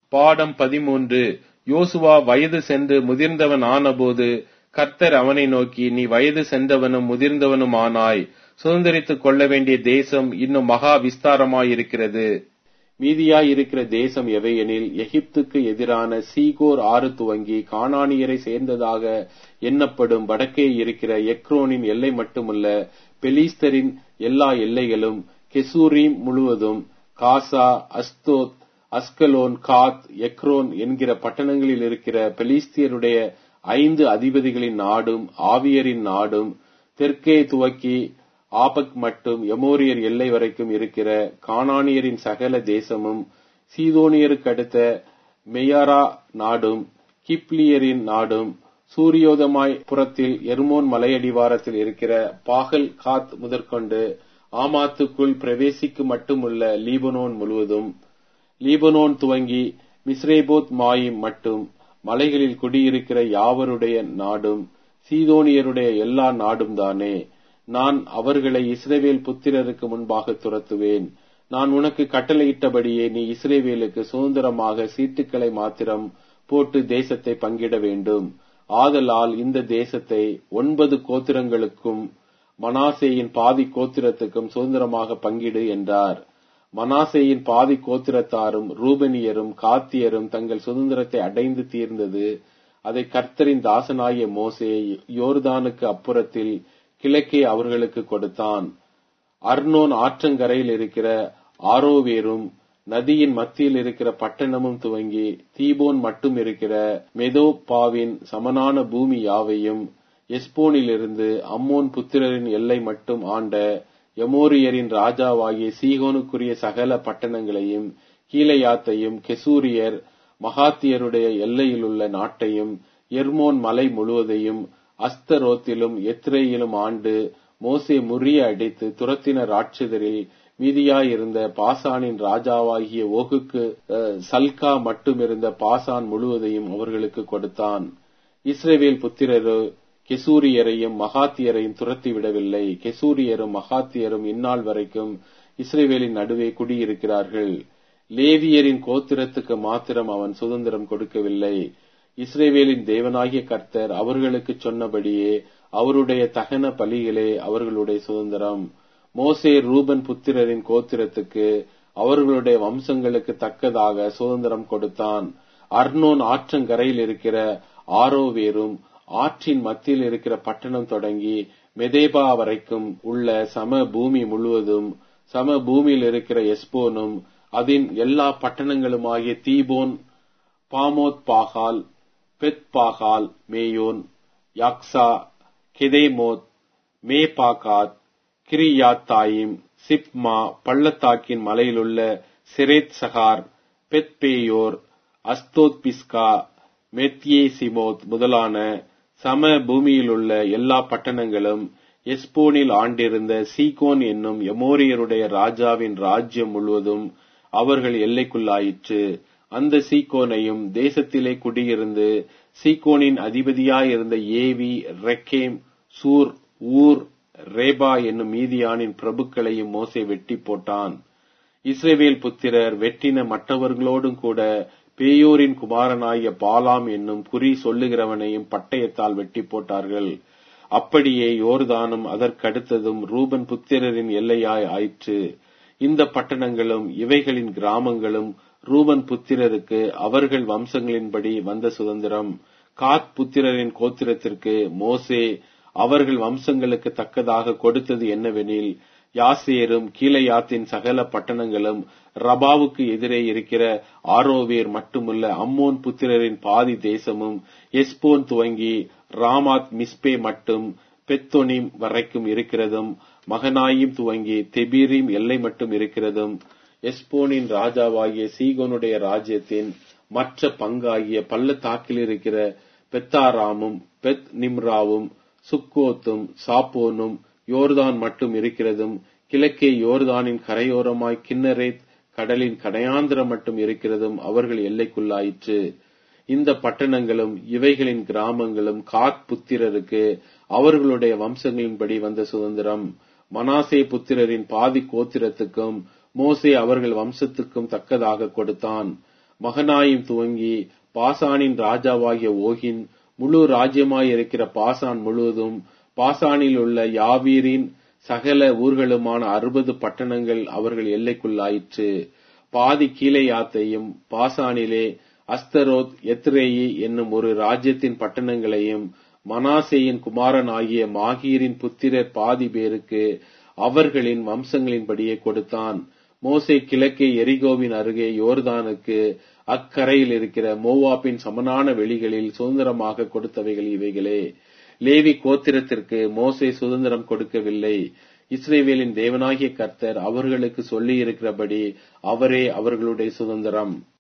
பாடம் பதிமூன்று யோசுவா வயது சென்று முதிர்ந்தவன் ஆனபோது கர்த்தர் அவனை நோக்கி நீ வயது சென்றவனும் முதிர்ந்தவனும் ஆனாய் சுதந்திரித்துக் கொள்ள வேண்டிய தேசம் இன்னும் மகா விஸ்தாரமாயிருக்கிறது மீதியாய் இருக்கிற தேசம் எவையெனில் எகிப்துக்கு எதிரான சீகோர் ஆறு துவங்கி கானானியரை சேர்ந்ததாக எண்ணப்படும் வடக்கே இருக்கிற எக்ரோனின் எல்லை மட்டுமல்ல பெலிஸ்தரின் எல்லா எல்லைகளும் கெசூரீம் முழுவதும் காசா அஸ்தோத் அஸ்கலோன் காத் எக்ரோன் என்கிற பட்டணங்களில் இருக்கிற பெலிஸ்தியருடைய ஐந்து அதிபதிகளின் நாடும் ஆவியரின் நாடும் தெற்கே துவக்கி ஆபக் மட்டும் எமோரியர் எல்லை வரைக்கும் இருக்கிற கானானியரின் சகல தேசமும் சீதோனியருக்கு அடுத்த மெயாரா நாடும் கிப்லியரின் நாடும் சூரியோதமாய் புறத்தில் எர்மோன் மலையடிவாரத்தில் இருக்கிற பாகல் காத் முதற்கொண்டு ஆமாத்துக்குள் பிரவேசிக்கு மட்டுமுள்ள லீபனோன் முழுவதும் லீபனோன் துவங்கி மிஸ்ரேபோத் மாயிம் மட்டும் மலைகளில் குடியிருக்கிற யாவருடைய நாடும் சீதோனியருடைய எல்லா நாடும் தானே நான் அவர்களை இஸ்ரேவேல் புத்திரருக்கு முன்பாக துரத்துவேன் நான் உனக்கு கட்டளையிட்டபடியே நீ இஸ்ரேவேலுக்கு சுதந்திரமாக சீட்டுக்களை மாத்திரம் போட்டு தேசத்தை பங்கிட வேண்டும் ஆதலால் இந்த தேசத்தை ஒன்பது கோத்திரங்களுக்கும் மனாசேயின் பாதி கோத்திரத்துக்கும் சுதந்திரமாக பங்கிடு என்றார் மனாசேயின் பாதி கோத்திரத்தாரும் ரூபனியரும் காத்தியரும் தங்கள் சுதந்திரத்தை அடைந்து தீர்ந்தது அதை கர்த்தரின் தாசனாகிய மோசே யோர்தானுக்கு அப்புறத்தில் கிழக்கே அவர்களுக்கு கொடுத்தான் அர்னோன் ஆற்றங்கரையில் இருக்கிற ஆரோவேரும் நதியின் மத்தியில் இருக்கிற பட்டணமும் துவங்கி தீபோன் மட்டும் இருக்கிற மெதோபாவின் சமனான பூமி யாவையும் எஸ்போனிலிருந்து அம்மோன் புத்திரரின் எல்லை மட்டும் ஆண்ட எமோரியரின் ராஜாவாகிய சீகோனுக்குரிய சகல பட்டணங்களையும் கீழையாத்தையும் கெசூரியர் மகாத்தியருடைய எல்லையிலுள்ள நாட்டையும் எர்மோன் மலை முழுவதையும் அஸ்தரோத்திலும் எத்ரேயிலும் ஆண்டு மோசே முறிய அடித்து துரத்தின ராட்சதரில் மீதியாயிருந்த பாசானின் ராஜாவாகிய ஓகுக்கு சல்கா மட்டும் இருந்த பாசான் முழுவதையும் அவர்களுக்கு கொடுத்தான் இஸ்ரேவேல் புத்திரரோ கெசூரியரையும் மகாத்தியரையும் துரத்தி விடவில்லை கெசூரியரும் மகாத்தியரும் இந்நாள் வரைக்கும் இஸ்ரேவேலின் நடுவே குடியிருக்கிறார்கள் லேவியரின் கோத்திரத்துக்கு மாத்திரம் அவன் சுதந்திரம் கொடுக்கவில்லை இஸ்ரேவேலின் தேவனாகிய கர்த்தர் அவர்களுக்கு சொன்னபடியே அவருடைய தகன பலிகளே அவர்களுடைய சுதந்திரம் மோசே ரூபன் புத்திரரின் கோத்திரத்துக்கு அவர்களுடைய வம்சங்களுக்கு தக்கதாக சுதந்திரம் கொடுத்தான் அர்னோன் ஆற்றங்கரையில் இருக்கிற ஆரோவேரும் ஆற்றின் மத்தியில் இருக்கிற பட்டணம் தொடங்கி மெதேபா வரைக்கும் உள்ள சம பூமி முழுவதும் சம பூமியில் இருக்கிற எஸ்போனும் அதன் எல்லா பட்டணங்களுமாகிய தீபோன் பாமோத் பாகால் பெத் பாகால் மேயோன் யாக்சா கெதேமோத் மேபாகாத் கிரியாத்தாயிம் சிப்மா பள்ளத்தாக்கின் மலையிலுள்ள செரேத் சகார் பெத்பேயோர் அஸ்தோத் பிஸ்கா மெத்யே சிமோத் முதலான சம பூமியிலுள்ள எல்லா பட்டணங்களும் எஸ்போனில் ஆண்டிருந்த சீகோன் என்னும் எமோரியருடைய ராஜாவின் ராஜ்யம் முழுவதும் அவர்கள் எல்லைக்குள்ளாயிற்று அந்த சீகோனையும் தேசத்திலே குடியிருந்து சீகோனின் அதிபதியாயிருந்த ஏவி ரெக்கேம் சூர் ஊர் ரேபா என்னும் மீதியானின் பிரபுக்களையும் மோசே வெட்டி போட்டான் இஸ்ரேவேல் புத்திரர் வெட்டின மற்றவர்களோடும் கூட பேயோரின் குமாரனாகிய பாலாம் என்னும் குறி சொல்லுகிறவனையும் பட்டயத்தால் வெட்டி போட்டார்கள் அப்படியே யோர்தானும் அதற்கடுத்ததும் ரூபன் புத்திரரின் எல்லையாய் ஆயிற்று இந்த பட்டணங்களும் இவைகளின் கிராமங்களும் ரூபன் புத்திரருக்கு அவர்கள் வம்சங்களின்படி வந்த சுதந்திரம் காத் புத்திரரின் கோத்திரத்திற்கு மோசே அவர்கள் வம்சங்களுக்கு தக்கதாக கொடுத்தது என்னவெனில் யாசேரும் கீழையாத்தின் சகல பட்டணங்களும் ரபாவுக்கு எதிரே இருக்கிற ஆரோவேர் மட்டுமல்ல அம்மோன் புத்திரரின் பாதி தேசமும் எஸ்போன் துவங்கி ராமாத் மிஸ்பே மட்டும் பெத்தொனிம் வரைக்கும் இருக்கிறதும் மகனாயும் துவங்கி தெபீரிம் எல்லை மட்டும் இருக்கிறதும் எஸ்போனின் ராஜாவாகிய சீகோனுடைய ராஜ்யத்தின் மற்ற பங்காகிய பள்ளத்தாக்கில் இருக்கிற பெத்தாராமும் பெத் நிம்ராவும் சுக்கோத்தும் சாப்போனும் யோர்தான் மட்டும் இருக்கிறதும் கிழக்கே யோர்தானின் கரையோரமாய் கிண்ணரேத் கடலின் கடையாந்திரம் மட்டும் இருக்கிறதும் அவர்கள் எல்லைக்குள்ளாயிற்று இந்த பட்டணங்களும் இவைகளின் கிராமங்களும் காத் புத்திரருக்கு அவர்களுடைய வம்சங்களின்படி வந்த சுதந்திரம் மனாசே புத்திரரின் பாதி கோத்திரத்துக்கும் மோசே அவர்கள் வம்சத்துக்கும் தக்கதாக கொடுத்தான் மகனாயும் துவங்கி பாசானின் ராஜாவாகிய ஓகின் முழு ராஜ்யமாய் இருக்கிற பாசான் முழுவதும் பாசானில் உள்ள யாவீரின் சகல ஊர்களுமான அறுபது பட்டணங்கள் அவர்கள் எல்லைக்குள்ளாயிற்று பாதி கீழையாத்தையும் பாசானிலே அஸ்தரோத் எத்ரேயி என்னும் ஒரு ராஜ்யத்தின் பட்டணங்களையும் மனாசேயின் குமாரன் ஆகிய மாகீரின் புத்திரர் பாதி பேருக்கு அவர்களின் வம்சங்களின்படியே கொடுத்தான் மோசே கிழக்கே எரிகோவின் அருகே யோர்தானுக்கு அக்கரையில் இருக்கிற மோவாப்பின் சமனான வெளிகளில் சுதந்திரமாக கொடுத்தவைகள் இவைகளே லேவி கோத்திரத்திற்கு மோசே சுதந்திரம் கொடுக்கவில்லை இஸ்ரேவேலின் தேவனாகிய கர்த்தர் அவர்களுக்கு சொல்லி இருக்கிறபடி அவரே அவர்களுடைய சுதந்திரம்